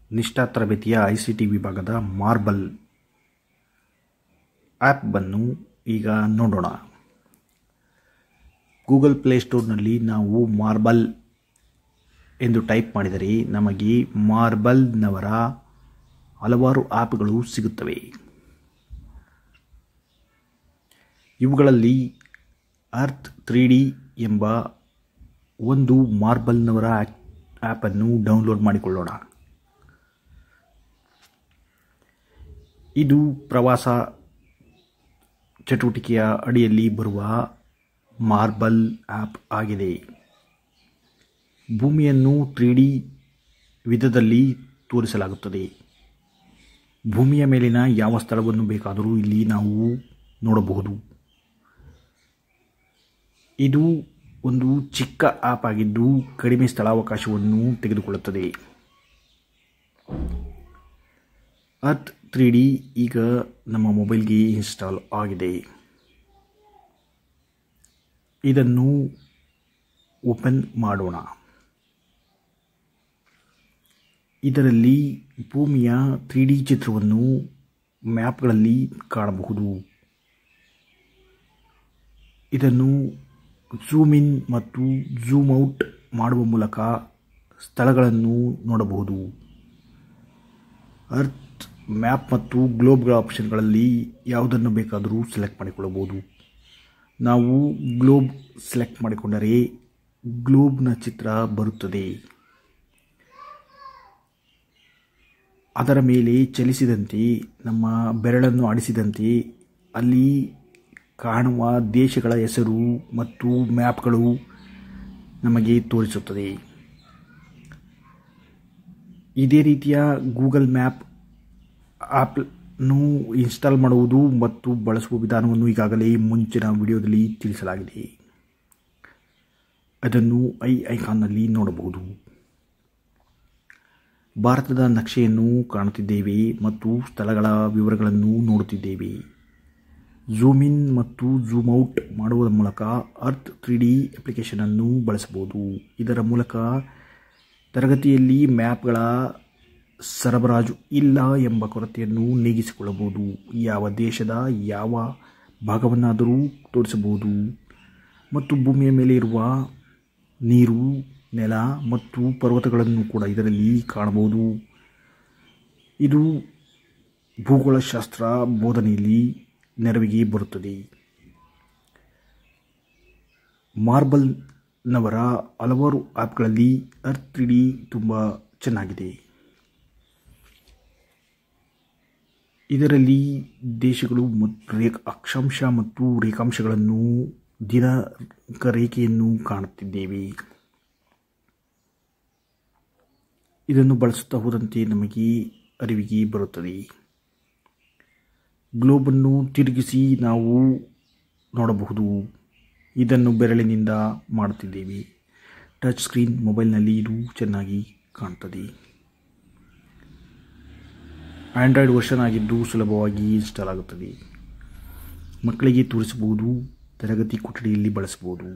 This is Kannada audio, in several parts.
ನಿಷ್ಠಾ ತರಬೇತಿಯ ಐ ಸಿ ಟಿ ವಿಭಾಗದ ಮಾರ್ಬಲ್ ಆ್ಯಪನ್ನು ಈಗ ನೋಡೋಣ ಗೂಗಲ್ ಪ್ಲೇಸ್ಟೋರ್ನಲ್ಲಿ ನಾವು ಮಾರ್ಬಲ್ ಎಂದು ಟೈಪ್ ಮಾಡಿದರೆ ನಮಗೆ ಮಾರ್ಬಲ್ನವರ ಹಲವಾರು ಆ್ಯಪ್ಗಳು ಸಿಗುತ್ತವೆ ಇವುಗಳಲ್ಲಿ ಅರ್ತ್ ತ್ರೀ ಡಿ ಎಂಬ ಒಂದು ಮಾರ್ಬಲ್ನವರ ಆ್ಯಪನ್ನು ಡೌನ್ಲೋಡ್ ಮಾಡಿಕೊಳ್ಳೋಣ ಇದು ಪ್ರವಾಸ ಚಟುವಟಿಕೆಯ ಅಡಿಯಲ್ಲಿ ಬರುವ ಮಾರ್ಬಲ್ ಆ್ಯಪ್ ಆಗಿದೆ ಭೂಮಿಯನ್ನು ತ್ರೀ ಡಿ ವಿಧದಲ್ಲಿ ತೋರಿಸಲಾಗುತ್ತದೆ ಭೂಮಿಯ ಮೇಲಿನ ಯಾವ ಸ್ಥಳವನ್ನು ಬೇಕಾದರೂ ಇಲ್ಲಿ ನಾವು ನೋಡಬಹುದು ಇದು ಒಂದು ಚಿಕ್ಕ ಆ್ಯಪ್ ಆಗಿದ್ದು ಕಡಿಮೆ ಸ್ಥಳಾವಕಾಶವನ್ನು ತೆಗೆದುಕೊಳ್ಳುತ್ತದೆ ಅರ್ತ್ ತ್ರೀ ಡಿ ಈಗ ನಮ್ಮ ಮೊಬೈಲ್ಗೆ ಇನ್ಸ್ಟಾಲ್ ಆಗಿದೆ ಇದನ್ನು ಓಪನ್ ಮಾಡೋಣ ಇದರಲ್ಲಿ ಭೂಮಿಯ ತ್ರೀ ಡಿ ಚಿತ್ರವನ್ನು ಮ್ಯಾಪ್ಗಳಲ್ಲಿ ಕಾಣಬಹುದು ಇದನ್ನು ಝೂಮ್ ಇನ್ ಮತ್ತು ಝೂಮ್ ಔಟ್ ಮಾಡುವ ಮೂಲಕ ಸ್ಥಳಗಳನ್ನು ನೋಡಬಹುದು ಅರ್ತ್ ಮ್ಯಾಪ್ ಮತ್ತು ಗ್ಲೋಬ್ಗಳ ಆಪ್ಷನ್ಗಳಲ್ಲಿ ಯಾವುದನ್ನು ಬೇಕಾದರೂ ಸೆಲೆಕ್ಟ್ ಮಾಡಿಕೊಳ್ಳಬಹುದು ನಾವು ಗ್ಲೋಬ್ ಸೆಲೆಕ್ಟ್ ಮಾಡಿಕೊಂಡರೆ ಗ್ಲೋಬ್ನ ಚಿತ್ರ ಬರುತ್ತದೆ ಅದರ ಮೇಲೆ ಚಲಿಸಿದಂತೆ ನಮ್ಮ ಬೆರಳನ್ನು ಆಡಿಸಿದಂತೆ ಅಲ್ಲಿ ಕಾಣುವ ದೇಶಗಳ ಹೆಸರು ಮತ್ತು ಮ್ಯಾಪ್ಗಳು ನಮಗೆ ತೋರಿಸುತ್ತದೆ ಇದೇ ರೀತಿಯ ಗೂಗಲ್ ಮ್ಯಾಪ್ ಆ್ಯಪ್ನು ಇನ್ಸ್ಟಾಲ್ ಮಾಡುವುದು ಮತ್ತು ಬಳಸುವ ವಿಧಾನವನ್ನು ಈಗಾಗಲೇ ಮುಂಚಿನ ವಿಡಿಯೋದಲ್ಲಿ ತಿಳಿಸಲಾಗಿದೆ ಅದನ್ನು ಐ ಐಕಾನ್ನಲ್ಲಿ ನೋಡಬಹುದು ಭಾರತದ ನಕ್ಷೆಯನ್ನು ಕಾಣುತ್ತಿದ್ದೇವೆ ಮತ್ತು ಸ್ಥಳಗಳ ವಿವರಗಳನ್ನು ನೋಡುತ್ತಿದ್ದೇವೆ ಝೂಮ್ ಇನ್ ಮತ್ತು ಝೂಮ್ ಔಟ್ ಮಾಡುವ ಮೂಲಕ ಅರ್ತ್ ತ್ರೀ ಡಿ ಅಪ್ಲಿಕೇಶನನ್ನು ಬಳಸಬಹುದು ಇದರ ಮೂಲಕ ತರಗತಿಯಲ್ಲಿ ಮ್ಯಾಪ್ಗಳ ಸರಬರಾಜು ಇಲ್ಲ ಎಂಬ ಕೊರತೆಯನ್ನು ನೀಗಿಸಿಕೊಳ್ಳಬಹುದು ಯಾವ ದೇಶದ ಯಾವ ಭಾಗವನ್ನಾದರೂ ತೋರಿಸಬಹುದು ಮತ್ತು ಭೂಮಿಯ ಮೇಲೆ ಇರುವ ನೀರು ನೆಲ ಮತ್ತು ಪರ್ವತಗಳನ್ನು ಕೂಡ ಇದರಲ್ಲಿ ಕಾಣಬಹುದು ಇದು ಭೂಗೋಳಶಾಸ್ತ್ರ ಬೋಧನೆಯಲ್ಲಿ ನೆರವಿಗೆ ಬರುತ್ತದೆ ಮಾರ್ಬಲ್ನವರ ಹಲವಾರು ಆ್ಯಪ್ಗಳಲ್ಲಿ ಅರ್ತ್ ತ್ರೀ ಡಿ ತುಂಬ ಚೆನ್ನಾಗಿದೆ ಇದರಲ್ಲಿ ದೇಶಗಳು ಮತ್ತು ರೇ ಅಕ್ಷಾಂಶ ಮತ್ತು ರೇಖಾಂಶಗಳನ್ನು ದಿನಾಂಕ ರೇಖೆಯನ್ನು ಕಾಣುತ್ತಿದ್ದೇವೆ ಇದನ್ನು ಬಳಸುತ್ತಾ ಹೋದಂತೆ ನಮಗೆ ಅರಿವಿಗೆ ಬರುತ್ತದೆ ಗ್ಲೋಬನ್ನು ತಿರುಗಿಸಿ ನಾವು ನೋಡಬಹುದು ಇದನ್ನು ಬೆರಳಿನಿಂದ ಮಾಡುತ್ತಿದ್ದೇವೆ ಟಚ್ ಸ್ಕ್ರೀನ್ ಮೊಬೈಲ್ನಲ್ಲಿ ಇದು ಚೆನ್ನಾಗಿ ಕಾಣ್ತದೆ ಆಂಡ್ರಾಯ್ಡ್ ವರ್ಷನ್ ಆಗಿದ್ದು ಸುಲಭವಾಗಿ ಇನ್ಸ್ಟಾಲ್ ಆಗುತ್ತದೆ ಮಕ್ಕಳಿಗೆ ತೋರಿಸಬಹುದು ತರಗತಿ ಕೊಠಡಿಯಲ್ಲಿ ಬಳಸಬಹುದು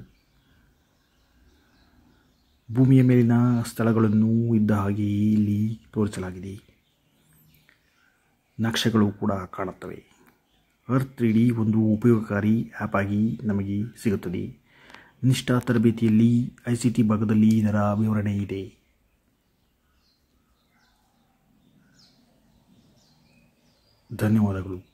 ಭೂಮಿಯ ಮೇಲಿನ ಸ್ಥಳಗಳನ್ನು ಇದ್ದ ಹಾಗೆಯೇ ಇಲ್ಲಿ ತೋರಿಸಲಾಗಿದೆ ನಕ್ಷೆಗಳು ಕೂಡ ಕಾಣುತ್ತವೆ ಅರ್ತ್ ತ್ರೀ ಡಿ ಒಂದು ಉಪಯೋಗಕಾರಿ ಆ್ಯಪ್ ಆಗಿ ನಮಗೆ ಸಿಗುತ್ತದೆ ನಿಷ್ಠಾ ತರಬೇತಿಯಲ್ಲಿ ಐ ಸಿ ಟಿ ಭಾಗದಲ್ಲಿ ಇದರ ವಿವರಣೆ ಇದೆ ಧನ್ಯವಾದಗಳು